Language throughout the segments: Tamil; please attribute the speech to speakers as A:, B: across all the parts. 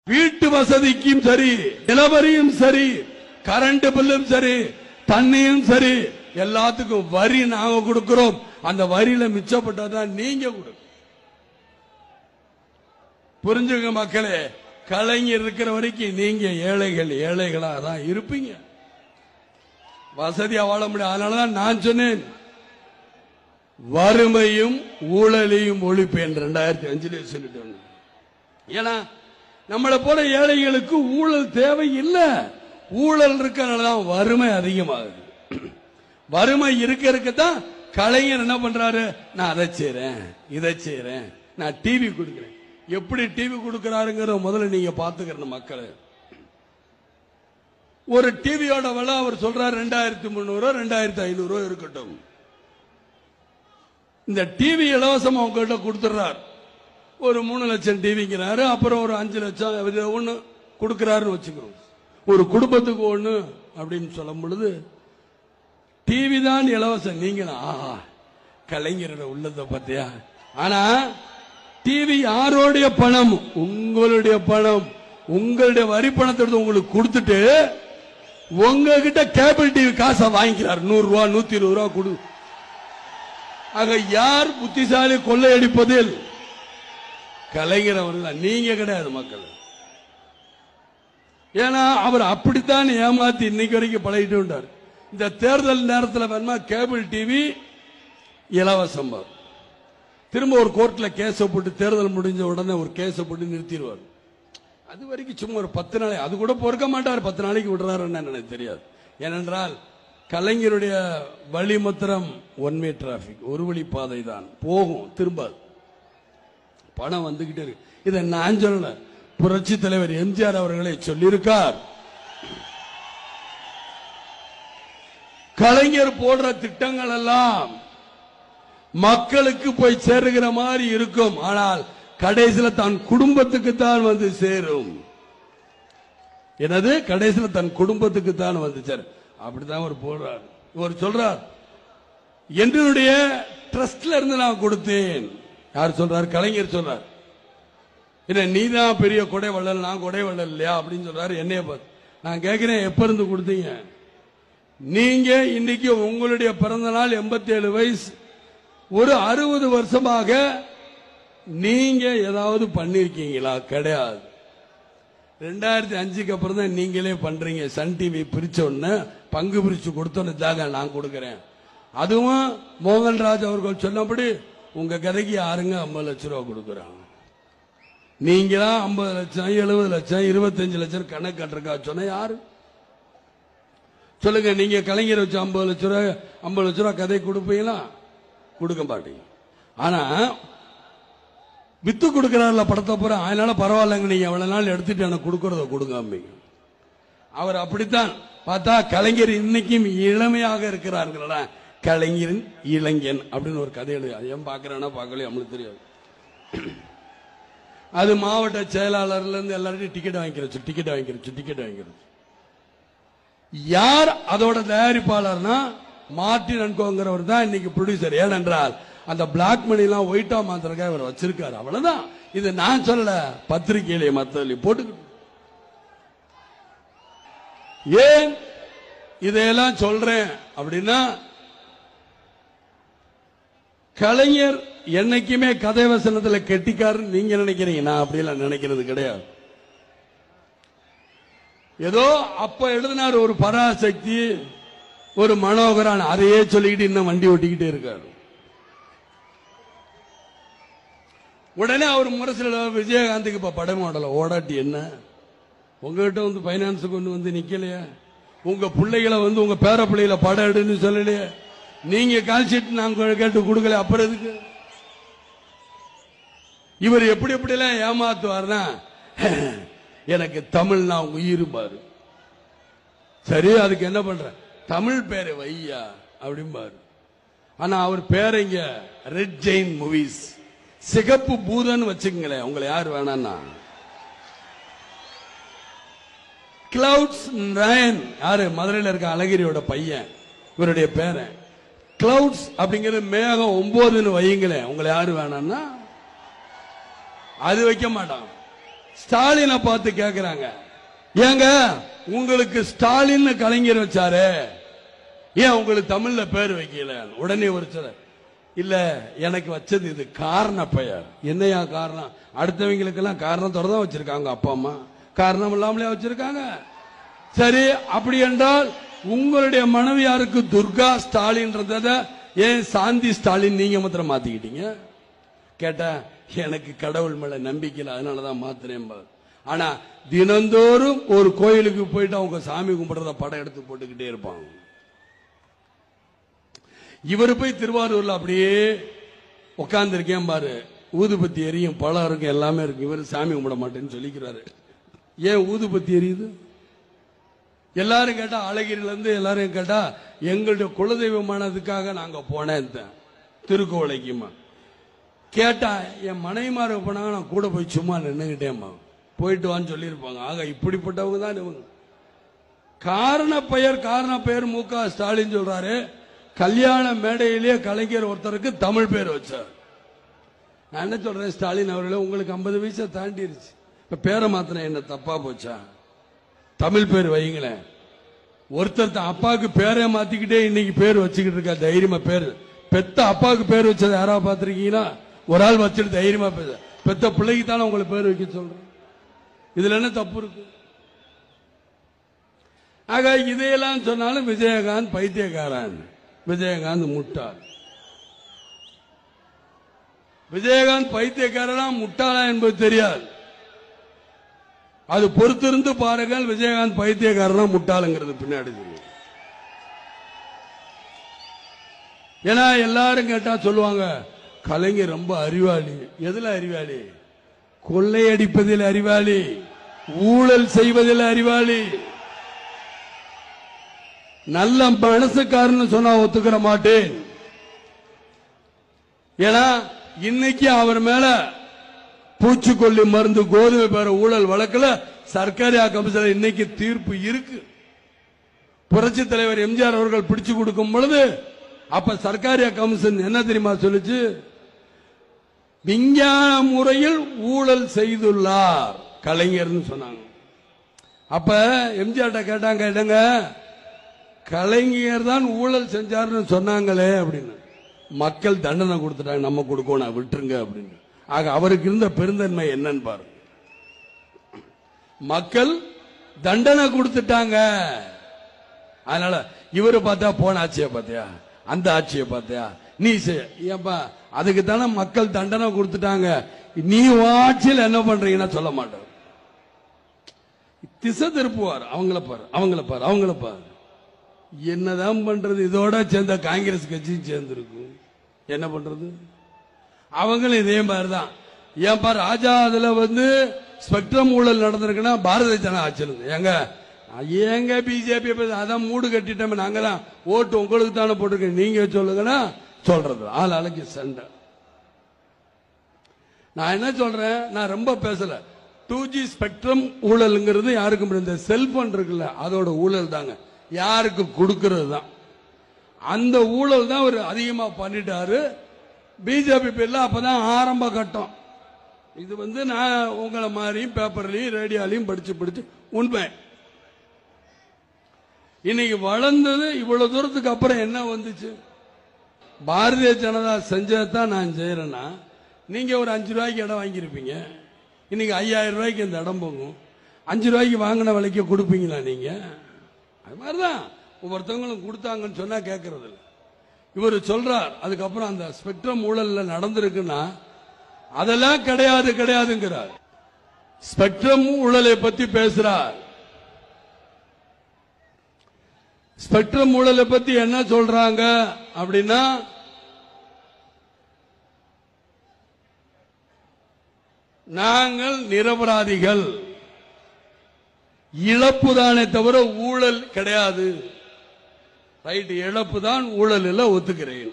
A: வீட்டு வசதிக்கும் சரி நிலவரியும் சரி கரண்ட் பில்லும் சரி தண்ணியும் சரி எல்லாத்துக்கும் வரி நாங்க கொடுக்கிறோம் அந்த வரியில மிச்சப்பட்டதான் நீங்க கொடுக்க புரிஞ்சுங்க மக்களே கலைஞர் இருக்கிற வரைக்கும் நீங்க ஏழைகள் ஏழைகளா தான் இருப்பீங்க வசதியா வாழ முடியும் அதனாலதான் நான் சொன்னேன் வறுமையும் ஊழலையும் ஒழிப்பேன் ரெண்டாயிரத்தி அஞ்சுல சொல்லிட்டு வந்தேன். ஏன்னா நம்மளை போல ஏழைகளுக்கு ஊழல் தேவை இல்லை ஊழல் இருக்கனாலதான் வறுமை அதிகமாகுது வறுமை இருக்க இருக்கத்தான் கலைஞர் என்ன பண்றாரு நான் அதை செய்றேன் இதை செய்றேன் நான் டிவி கொடுக்கிறேன் எப்படி டிவி கொடுக்கிறாருங்கிற முதல்ல நீங்க பாத்துக்கிறணும் மக்களை ஒரு டிவியோட விலை அவர் சொல்றாரு ரெண்டாயிரத்தி முந்நூறு ரெண்டாயிரத்தி ஐநூறு இருக்கட்டும் இந்த டிவி இலவசமா உங்ககிட்ட கொடுத்துறார் ஒரு மூணு லட்சம் டிவிங்கிறாரு அப்புறம் ஒரு அஞ்சு லட்சம் இது ஒண்ணு கொடுக்கிறாருன்னு வச்சுக்கிறோம் ஒரு குடும்பத்துக்கு ஒண்ணு அப்படின்னு சொல்லும் பொழுது டிவி தான் இலவசம் நீங்களா ஆஹா கலைஞரோட உள்ளதை பார்த்தியா ஆனா டிவி யாருடைய பணம் உங்களுடைய பணம் உங்களுடைய வரி பணத்தை எடுத்து உங்களுக்கு கொடுத்துட்டு உங்ககிட்ட கேபிள் டிவி காசை வாங்கிக்கிறார் நூறு ரூபா நூத்தி இருபது ரூபா கொடு ஆக யார் புத்திசாலி கொள்ளையடிப்பதில் கலைஞர் அவர்கள் தான். நீங்க கிடையாது மக்கள் ஏன்னா அவர் அப்படித்தான் ஏமாத்தி இன்னைக்கு வரைக்கும் பழகிட்டு இருந்தார் இந்த தேர்தல் நேரத்தில் வேணுமா கேபிள் டிவி இலவசம் வரும். திரும்ப ஒரு கோர்ட்ல கேஸ போட்டு தேர்தல் முடிஞ்ச உடனே ஒரு கேஸ போட்டு நிறுத்திடுவார் அது வரைக்கும் சும்மா ஒரு பத்து நாளை அது கூட பொறுக்க மாட்டார் பத்து நாளைக்கு விடுறாருன்னு எனக்கு தெரியாது ஏனென்றால் கலைஞருடைய வழிமத்திரம் ஒன் வே டிராபிக் ஒரு வழி பாதை தான் போகும் திரும்பாது பணம் வந்துகிட்டே இருக்கு இதை நான் சொல்லல புரட்சி தலைவர் எம்ஜிஆர் அவர்களே சொல்லியிருக்கார் கலைஞர் போடுற திட்டங்கள் எல்லாம் மக்களுக்கு போய் சேருகிற மாதிரி இருக்கும் ஆனால் கடைசியில தன் குடும்பத்துக்கு தான் வந்து சேரும் என்னது கடைசியில தன் குடும்பத்துக்கு தான் வந்து சேரும் அப்படிதான் அவர் போடுறார் இவர் சொல்றார் என்னுடைய ட்ரஸ்ட்ல இருந்து நான் கொடுத்தேன் யார் சொல்றார் கலைஞர் சொல்றார் என்ன நீ தான் பெரிய கொடை வள்ளல் நான் கொடை வள்ளல் இல்லையா அப்படின்னு சொல்றாரு என்னைய பார்த்து நான் கேட்கிறேன் எப்ப இருந்து கொடுத்தீங்க நீங்க இன்னைக்கு உங்களுடைய பிறந்த நாள் எண்பத்தி ஏழு வயசு ஒரு அறுபது வருஷமாக நீங்க ஏதாவது பண்ணிருக்கீங்களா கிடையாது ரெண்டாயிரத்தி அஞ்சுக்கு அப்புறம் தான் நீங்களே பண்றீங்க சன் டிவி பிரிச்ச உடனே பங்கு பிரிச்சு கொடுத்தோன்னு தாங்க நான் கொடுக்கறேன் அதுவும் மோகன்ராஜ் அவர்கள் சொன்னபடி உங்க கதைக்கு யாருங்க ஐம்பது லட்சம் ரூபா கொடுக்குறாங்க நீங்க தான் ஐம்பது லட்சம் எழுபது லட்சம் இருபத்தஞ்சு லட்சம் கணக்கு கட்டுறக்கா சொன்ன யாரு சொல்லுங்க நீங்க கலைஞர் வச்சு ஐம்பது லட்ச ரூபா ஐம்பது லட்ச ரூபா கதை கொடுப்பீங்களா கொடுக்க மாட்டீங்க ஆனா வித்து கொடுக்கிறாருல படத்தை பூரா அதனால பரவாயில்லைங்க நீங்க எவ்வளவு நாள் எடுத்துட்டு எனக்கு கொடுக்கறத கொடுங்க அம்மிங்க அவர் அப்படித்தான் பார்த்தா கலைஞர் இன்னைக்கும் இளமையாக இருக்கிறார்களா கலைஞரின் இளைஞன் அப்படின்னு ஒரு கதை எழுதி அது ஏன் பார்க்கறேன்னா பார்க்கலையே நம்மளுக்கு தெரியாது அது மாவட்ட செயலாளர்ல இருந்து எல்லார்ட்டையும் டிக்கெட் வாங்கிக்கிறச்சு டிக்கெட் வாங்கிக்கிறச்சு டிக்கெட் வாங்கிக்கிறச்சு யார் அதோட தயாரிப்பாளர்னா மார்டின் அன்கோங்கிறவர் தான் இன்னைக்கு ப்ரொடியூசர் ஏனென்றால் அந்த பிளாக் மணி எல்லாம் ஒயிட்டா மாத்திரக்காக இவர் வச்சிருக்காரு அவ்வளவுதான் இது நான் சொல்லல பத்திரிகையிலே மத்தலி போட்டுக்கிட்டு ஏன் இதையெல்லாம் சொல்றேன் அப்படின்னா கலைஞர் என்னைக்குமே கதை வசனத்துல கெட்டிக்காருன்னு நீங்க நினைக்கிறீங்க நான் அப்படியெல்லாம் நினைக்கிறது கிடையாது ஏதோ அப்ப எழுதினார் ஒரு பராசக்தி ஒரு மனோகரான் அதையே சொல்லிக்கிட்டு இன்னும் வண்டி ஓட்டிக்கிட்டே இருக்காரு உடனே அவர் முரசில் விஜயகாந்துக்கு இப்ப படம் மாடல ஓடாட்டி என்ன உங்ககிட்ட வந்து பைனான்ஸ் கொண்டு வந்து நிக்கலையா உங்க பிள்ளைகளை வந்து உங்க பேர பிள்ளைகளை படம் எடுன்னு சொல்லலையே நீங்க கால் ஷீட் நாங்க கேட்டு கொடுக்கல அப்புறம் எதுக்கு இவர் எப்படி எப்படி எல்லாம் ஏமாத்துவார்னா எனக்கு தமிழ்னா உயிர் பாரு சரி அதுக்கு என்ன பண்ற தமிழ் பேரை வையா அப்படிம்பாரு ஆனா அவர் பேரை இங்க ரெட் ஜெயின் மூவிஸ் சிகப்பு பூதன் வச்சுக்கங்களேன் உங்களை யார் வேணான்னா கிளவுட்ஸ் நயன் யாரு மதுரையில் இருக்க அழகிரியோட பையன் இவருடைய பேரன் கிளவுட்ஸ் அப்படிங்கிறது மேகம் ஒன்பதுன்னு வையுங்களேன் உங்களை யாரு வேணாம்னா அது வைக்க மாட்டான் ஸ்டாலினை பார்த்து கேக்குறாங்க ஏங்க உங்களுக்கு ஸ்டாலின் கலைஞர் வச்சாரு ஏன் உங்களுக்கு தமிழ்ல பேர் வைக்கல உடனே ஒரு சிலர் இல்ல எனக்கு வச்சது இது காரண பெயர் என்னையா காரணம் அடுத்தவங்களுக்கு எல்லாம் காரணத்தோட தான் வச்சிருக்காங்க அப்பா அம்மா காரணம் இல்லாமலே வச்சிருக்காங்க சரி அப்படி என்றால் உங்களுடைய மனைவியாருக்கு துர்கா ஸ்டாலின்றத ஏன் சாந்தி ஸ்டாலின் நீங்க மாத்திரம் மாத்திக்கிட்டீங்க கேட்டா எனக்கு கடவுள் மேல நம்பிக்கை இல்லை அதனாலதான் மாத்தினேன் பாரு. ஆனா தினந்தோறும் ஒரு கோயிலுக்கு போயிட்டு அவங்க சாமி கும்பிடுறத படம் எடுத்து போட்டுக்கிட்டே இருப்பாங்க இவர் போய் திருவாரூர்ல அப்படியே உட்கார்ந்து இருக்கேன் பாரு ஊதுபத்தி எரியும் பழம் இருக்கு எல்லாமே இருக்கு இவர் சாமி கும்பிட மாட்டேன்னு சொல்லிக்கிறாரு ஏன் ஊதுபத்தி எரியுது எல்லாரும் கேட்டா அழகிரில இருந்து எல்லாரும் கேட்டா எங்களுடைய குலதெய்வமானதுக்காக நாங்க போனேன் திருக்கோளைக்குமா கேட்டா என் மனைவிமார போனாங்க நான் கூட போய் சும்மா நின்னுகிட்டேம்மா போயிட்டு வான்னு சொல்லியிருப்பாங்க ஆக இப்படிப்பட்டவங்க தான் இவங்க காரண பெயர் காரண பெயர் மு க ஸ்டாலின் சொல்றாரு கல்யாண மேடையிலேயே கலைஞர் ஒருத்தருக்கு தமிழ் பேர் வச்சார் நான் என்ன சொல்றேன் ஸ்டாலின் அவர்களே உங்களுக்கு ஐம்பது வயசை தாண்டிருச்சு இப்ப பேரை மாத்திரம் என்ன தப்பா போச்சா தமிழ் பேர் வைங்களேன் ஒருத்தர் தான் அப்பாவுக்கு பேரே மாத்திக்கிட்டே இன்னைக்கு பேர் வச்சுக்கிட்டு இருக்கா தைரியமா பேர் பெத்த அப்பாவுக்கு பேர் வச்சது யாராவது பார்த்திருக்கீங்களா ஒரு ஆள் வச்சுட்டு தைரியமா பேச பெத்த பிள்ளைக்கு தானே உங்களுக்கு பேர் வைக்க சொல்றேன் இதுல என்ன தப்பு இருக்கு ஆக இதையெல்லாம் சொன்னாலும் விஜயகாந்த் பைத்தியக்காரன் விஜயகாந்த் முட்டாள் விஜயகாந்த் பைத்தியக்காரனா முட்டாளா என்பது தெரியாது அது பொறுத்திருந்து பாருங்கள் விஜயகாந்த் பைத்தியக்காரனா முட்டாளுங்கிறது பின்னாடி தெரியும் ஏன்னா எல்லாரும் கேட்டா சொல்லுவாங்க கலைஞர் ரொம்ப அறிவாளி எதுல அறிவாளி கொள்ளையடிப்பதில் அறிவாளி ஊழல் செய்வதில் அறிவாளி நல்ல மனசுக்காரன்னு சொன்னா ஒத்துக்கிற மாட்டேன் ஏன்னா இன்னைக்கு அவர் மேல பூச்சிக்கொல்லி மருந்து கோதுமை பெற ஊழல் வழக்குல சர்க்காரியா கமிஷனர் இன்னைக்கு தீர்ப்பு இருக்கு புரட்சி தலைவர் எம்ஜிஆர் அவர்கள் பிடிச்சு கொடுக்கும் பொழுது அப்ப சர்க்காரியா கமிஷன் என்ன தெரியுமா சொல்லுச்சு விஞ்ஞான முறையில் ஊழல் செய்துள்ளார் கலைஞர்னு சொன்னாங்க அப்ப எம்ஜிஆர்ட்ட கேட்டாங்க என்னங்க கலைஞர் தான் ஊழல் செஞ்சாருன்னு சொன்னாங்களே அப்படின்னு மக்கள் தண்டனை கொடுத்துட்டாங்க நம்ம கொடுக்கணும் விட்டுருங்க அப்படின்னு ஆக அவருக்கு இருந்த பெருந்தன்மை என்னன்னு பாரு மக்கள் தண்டனை கொடுத்துட்டாங்க அதனால இவரை பார்த்தா போன ஆட்சியை பார்த்தியா அந்த ஆட்சியை பார்த்தியா நீ செய். ஏன்பா அதுக்கு தானே மக்கள் தண்டனை கொடுத்துட்டாங்க நீ உன் ஆட்சியில் என்ன பண்றீங்கன்னா சொல்ல மாட்டார் திசை திருப்புவார் அவங்கள பாரு அவங்கள பாரு அவங்கள பாரு என்னதான் பண்றது இதோட சேர்ந்த காங்கிரஸ் கட்சியும் சேர்ந்திருக்கும் என்ன பண்றது அவங்களும் இதே மாதிரிதான் ஏன்பா ராஜா அதுல வந்து ஸ்பெக்ட்ரம் ஊழல் நடந்திருக்குன்னா பாரதிய ஜனதா ஆட்சியில் இருந்து. ஏங்க ஏங்க பிஜேபி அதான் மூடு கட்டிட்டோம் நாங்க தான் ஓட்டு உங்களுக்கு தானே போட்டிருக்கோம் நீங்க சொல்லுங்கன்னா சொல்றது ஆள் ஆளுக்கு சண்டை நான் என்ன சொல்றேன் நான் ரொம்ப பேசல டூ ஜி ஸ்பெக்ட்ரம் ஊழல்ங்கிறது யாருக்கும் இந்த செல்போன் இருக்குல்ல அதோட ஊழல் தாங்க யாருக்கு கொடுக்கிறது தான் அந்த ஊழல் தான் அவர் அதிகமா பண்ணிட்டாரு பிஜேபி பேர்ல அப்பதான் ஆரம்ப கட்டம் இது வந்து நான் உங்களை மாதிரியும் பேப்பர்லயும் ரேடியோலையும் படிச்சு படிச்சு உண்மை இன்னைக்கு வளர்ந்தது இவ்வளவு தூரத்துக்கு அப்புறம் என்ன வந்துச்சு பாரதிய ஜனதா செஞ்சதான் நான் செய்யறேன்னா நீங்க ஒரு அஞ்சு ரூபாய்க்கு இடம் வாங்கியிருப்பீங்க இன்னைக்கு ஐயாயிரம் ரூபாய்க்கு இந்த இடம் போகும் அஞ்சு ரூபாய்க்கு வாங்கின விலைக்கு கொடுப்பீங்களா நீங்க அது மாதிரிதான் ஒவ்வொருத்தவங்களும் கொடுத்தாங்கன்னு சொன்னா கேட்கறது இல்ல இவர் சொல்றார் அதுக்கப்புறம் அந்த ஸ்பெக்ட்ரம் ஊழல்ல நடந்திருக்குன்னா அதெல்லாம் கிடையாது கிடையாதுங்கிறார் ஸ்பெக்ட்ரம் ஊழலை பத்தி பேசுறார் ஸ்பெக்ட்ரம் ஊழலை பத்தி என்ன சொல்றாங்க அப்படின்னா நாங்கள் நிரபராதிகள் இழப்பு தானே தவிர ஊழல் கிடையாது ரைட் இழப்பு தான் ஊழல் இல்ல ஒத்துக்கிறேன்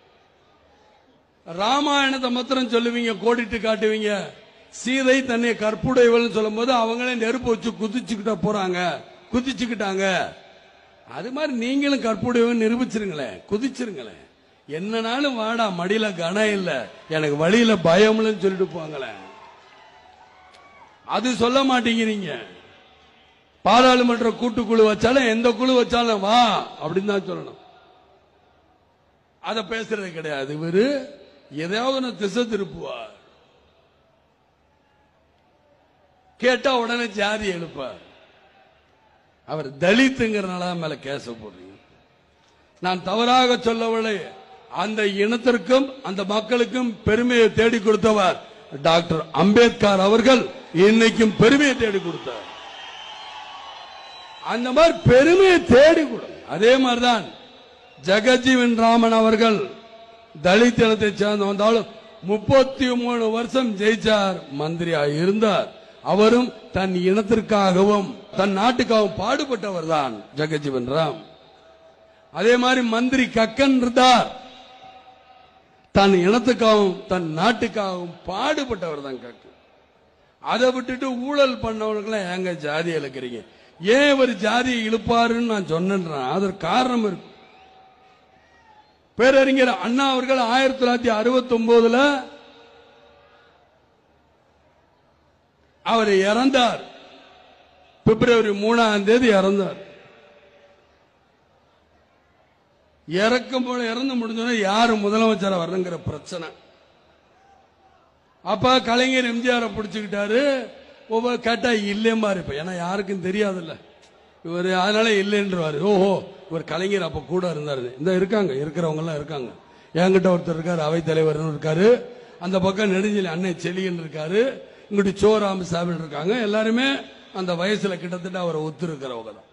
A: ராமாயணத்தை மாத்திரம் சொல்லுவீங்க கோடிட்டு காட்டுவீங்க சீதை தன்னை கற்புடையவள் சொல்லும் போது அவங்களே நெருப்பு வச்சு குதிச்சுக்கிட்ட போறாங்க குதிச்சுக்கிட்டாங்க அது மாதிரி நீங்களும் கற்புடையவன் நிரூபிச்சிருங்களேன் குதிச்சிருங்களேன் என்னனாலும் வாடா மடியில கனம் இல்ல எனக்கு வழியில பயம்லன்னு சொல்லிட்டு போங்களேன் அது சொல்ல மாட்டேங்கிறீங்க பாராளுமன்ற கூட்டுக்குழு வச்சாலும் எந்த குழு வச்சாலும் வா அப்படின்னு தான் சொல்லணும் அத பேசுறது கிடையாது இவரு எதையாவது ஒண்ணு திசை திருப்புவார் கேட்டா உடனே ஜாதி எழுப்பார் அவர் தலித்துங்கிறனால தான் மேல கேச போடுறீங்க நான் தவறாக சொல்லவில்லை அந்த இனத்திற்கும் அந்த மக்களுக்கும் பெருமையை தேடி கொடுத்தவர் டாக்டர் அம்பேத்கர் அவர்கள் இன்னைக்கும் பெருமையை தேடி கொடுத்தார் அந்த மாதிரி பெருமையை தேடி கொடுங்க அதே மாதிரிதான் ஜெகஜீவன் ராமன் அவர்கள் தலித் இனத்தை சேர்ந்து வந்தாலும் முப்பத்தி மூணு வருஷம் ஜெயிச்சார் மந்திரியா இருந்தார் அவரும் தன் இனத்திற்காகவும் தன் நாட்டுக்காகவும் பாடுபட்டவர் தான் ஜெகஜீவன் ராம் அதே மாதிரி மந்திரி கக்கன் இருந்தார் தன் இனத்துக்காகவும் தன் நாட்டுக்காகவும் பாடுபட்டவர் தான் கக்கன் அதை விட்டுட்டு ஊழல் பண்ணவர்களுக்கு ஏங்க ஜாதி இழுக்கிறீங்க ஏன் இவர் ஜாதியை இழுப்பாருன்னு நான் சொன்னேன் அதற்கு காரணம் இருக்கு பேரறிஞர் அண்ணா அவர்கள் ஆயிரத்தி தொள்ளாயிரத்தி அறுபத்தி ஒன்பதுல அவர் இறந்தார் பிப்ரவரி மூணாம் தேதி இறந்தார் இறக்கும் போல இறந்து முடிஞ்சோன்னா யாரு முதலமைச்சரா வரணுங்கிற பிரச்சனை அப்ப கலைஞர் எம்ஜிஆர் பிடிச்சுக்கிட்டாரு ஒவ்வொரு கேட்டா இல்லையம்பா இருப்ப ஏன்னா யாருக்கும் தெரியாதுல்ல இவர் அதனால இல்லைன்றவாரு ஓஹோ இவர் கலைஞர் அப்ப கூட இருந்தாரு இந்த இருக்காங்க இருக்கிறவங்க எல்லாம் இருக்காங்க என்கிட்ட ஒருத்தர் இருக்காரு அவைத் தலைவர்னு இருக்காரு அந்த பக்கம் நெடுஞ்சலி அண்ணன் செலியன் இருக்காரு இங்கிட்டு சோ ராமசாமி இருக்காங்க எல்லாருமே அந்த வயசுல கிட்டத்தட்ட அவரை ஒத்து இருக்கிறவங்க தான்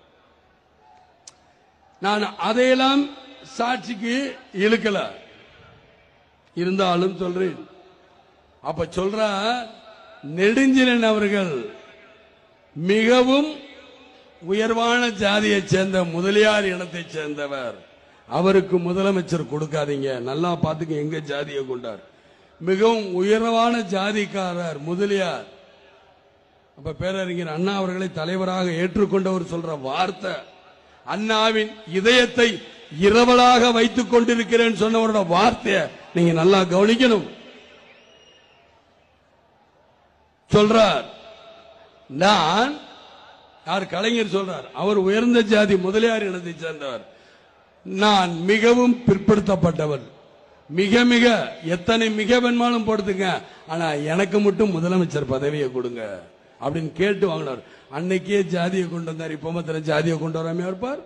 A: நான் அதையெல்லாம் சாட்சிக்கு இழுக்கல இருந்தாலும் சொல்றேன் அப்ப சொல்ற நெடுஞ்சிலன் அவர்கள் மிகவும் உயர்வான ஜாதியைச் சேர்ந்த முதலியார் இனத்தைச் சேர்ந்தவர் அவருக்கு முதலமைச்சர் கொடுக்காதீங்க நல்லா பார்த்துக்க எங்க ஜாதியை கொண்டார் மிகவும் உயர்வான ஜாதிக்காரர் முதலியார் அப்ப பேரறிஞர் அண்ணா அவர்களை தலைவராக ஏற்றுக்கொண்டவர் சொல்ற வார்த்தை அண்ணாவின் இதயத்தை இரவலாக வைத்துக் கொண்டிருக்கிறேன் சொன்னவரோட வார்த்தையை நீங்க நல்லா கவனிக்கணும் சொல்றார் நான் யார் கலைஞர் சொல்றார் அவர் உயர்ந்த ஜாதி முதலியார் இனத்தை சேர்ந்தவர் நான் மிகவும் பிற்படுத்தப்பட்டவர் மிக மிக எத்தனை மிக வேணுமாலும் போடுத்துங்க ஆனா எனக்கு மட்டும் முதலமைச்சர் பதவியை கொடுங்க அப்படின்னு கேட்டு வாங்கினார் அன்னைக்கே ஜாதியை கொண்டு வந்தார் இப்ப மாத்திரம் ஜாதியை கொண்டு வராம இருப்பார்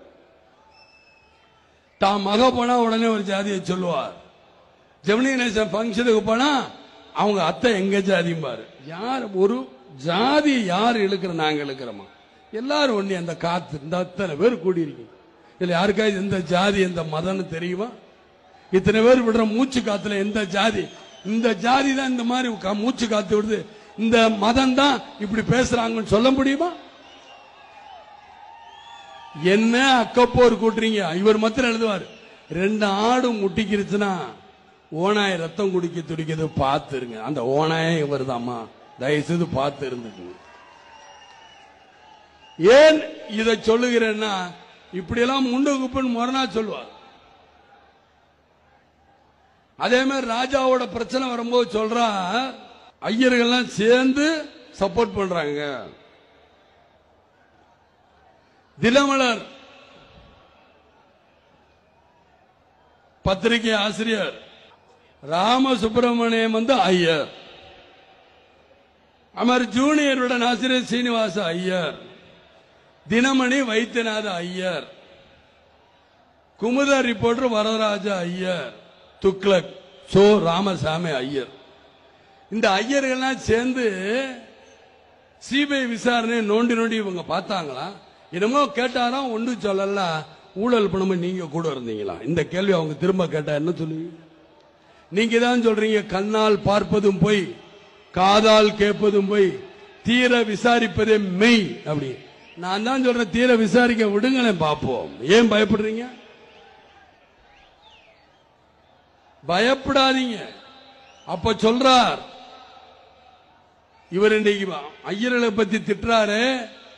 A: தான் மக போனா உடனே ஒரு ஜாதியை சொல்லுவார் ஜெமினி கணேசன் ஃபங்க்ஷனுக்கு போனா அவங்க அத்தை எங்க ஜாதிம்பாரு யார் ஒரு ஜாதி யார் இழுக்கிற நாங்க இழுக்கிறோமா எல்லாரும் ஒண்ணு அந்த காத்து இந்த அத்தனை பேர் கூடியிருக்கீங்க இதுல யாருக்காவது எந்த ஜாதி எந்த மதம்னு தெரியுமா இத்தனை பேர் விடுற மூச்சு காத்துல எந்த ஜாதி இந்த ஜாதி தான் இந்த மாதிரி க- மூச்சு காத்து விடுது இந்த மதம் தான் இப்படி பேசுறாங்கன்னு சொல்ல முடியுமா என்ன அக்கப்போர் கூட்டுறீங்க இவர் மாத்திரம் எழுதுவார் ரெண்டு ஆடு முட்டிக்கிருச்சுன்னா ஓனாய் ரத்தம் குடிக்க துடிக்கிறது பார்த்துருங்க அந்த ஓனாயே இவர் தாம்மா தயவு செய்து பார்த்து இருந்துக்குங்க ஏன் இதை சொல்லுகிறேன்னா இப்படியெல்லாம் முண்டு குப்புன்னு முரணா சொல்லுவார் அதே மாதிரி ராஜாவோட பிரச்சனை வரும்போது சொல்றா ஐயர்கள்லாம் சேர்ந்து சப்போர்ட் பண்றாங்க தினமலர் பத்திரிகை ஆசிரியர் ராம சுப்பிரமணியம் வந்து ஐயர் அமர் ஜூனியருடன் ஆசிரியர் சீனிவாச ஐயர் தினமணி வைத்தியநாத ஐயர் குமுத ரிப்போர்ட்டர் வரதராஜ ஐயர் துக்ளக் சோ ராமசாமி ஐயர் இந்த ஐயர்கள்லாம் சேர்ந்து சிபிஐ விசாரணை நோண்டி நோண்டி இவங்க பார்த்தாங்களா என்னமோ கேட்டாராம் ஒன்றும் சொல்லல ஊழல் பண்ணும்போது நீங்க கூட இருந்தீங்களா இந்த கேள்வி அவங்க திரும்ப கேட்டா என்ன சொல்லுவீங்க நீங்க தான் சொல்றீங்க கண்ணால் பார்ப்பதும் போய் காதால் கேட்பதும் போய் தீர விசாரிப்பதே மெய் அப்படி நான் தான் சொல்றேன் தீர விசாரிக்க விடுங்களேன் பார்ப்போம் ஏன் பயப்படுறீங்க பயப்படாதீங்க அப்ப சொல்றார் இவர் இன்னைக்கு ஐயர்களை பத்தி திட்டுறாரு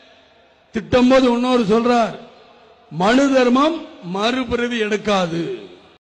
A: திட்டும் போது இன்னொரு சொல்றார் மனு தர்மம் மறுபிறவி எடுக்காது